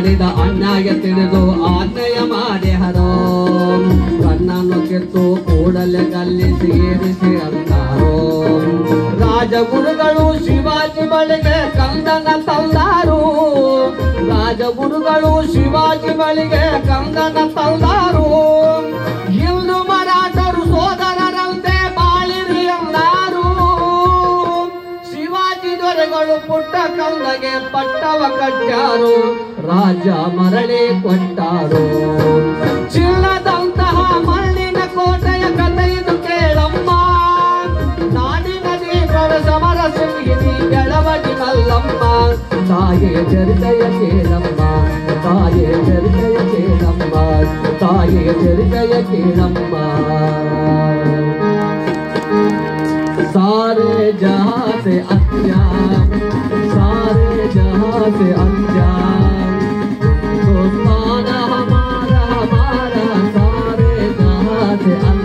ಮಾಡಿದ ಅನ್ಯಾಯ ತಿಳಿದು ಆಜ್ಞೆಯ ಮಾಡ್ಯಾರೋ ಕಣ್ಣನ್ನು ಕಿತ್ತು ಕೂಡಲೇ ಗಲ್ಲಿಸಿ ಏರಿಸಿ ಅಂದಾರೋ ರಾಜಗುರುಗಳು ಶಿವಾಜಿ ಬಳಿಗೆ ಕಂದನ ತಂದಾರು ರಾಜಗುರುಗಳು ಶಿವಾಜಿ ಬಳಿಗೆ ಕಂದನ ತಂದಾರು ಹಿಂದೂ ಮರಾಠರು ಸೋದರರಂತೆ ಬಾಳಿರಿ ಎಂದಾರು ಶಿವಾಜಿ ದೊರೆಗಳು ಪುಟ್ಟ ಕಂದಗೆ ಪಟ್ಟವ ಕಟ್ಟಾರು ರಾಜ ಮರಳಿ ಕೊಟ್ಟಾರು ಚಿನ್ನದಂತಹ ಮಣ್ಣಿನ ಕೋಟೆಯ ಕಥೆಯನ್ನು ಕೇಳಮ್ಮ ನಾಡಿನ ದೀಪದ ಸಮರ ಸಿಂಹಿನಿ ಬೆಳವಡಿ ಮಲ್ಲಮ್ಮ ತಾಯೇ ಚರಿತೆಯ ಕೇಳಮ್ಮ ತಾಯೇ ಚರಿತೆಯ ಕೇಳಮ್ಮ ತಾಯೇ ಚರಿತೆಯ ಕೇಳಮ್ಮ सारे जहां से अंजाम सारे जहां से अंजाम दोस्ताना हमारा हमारा सारे जहां से अंजाम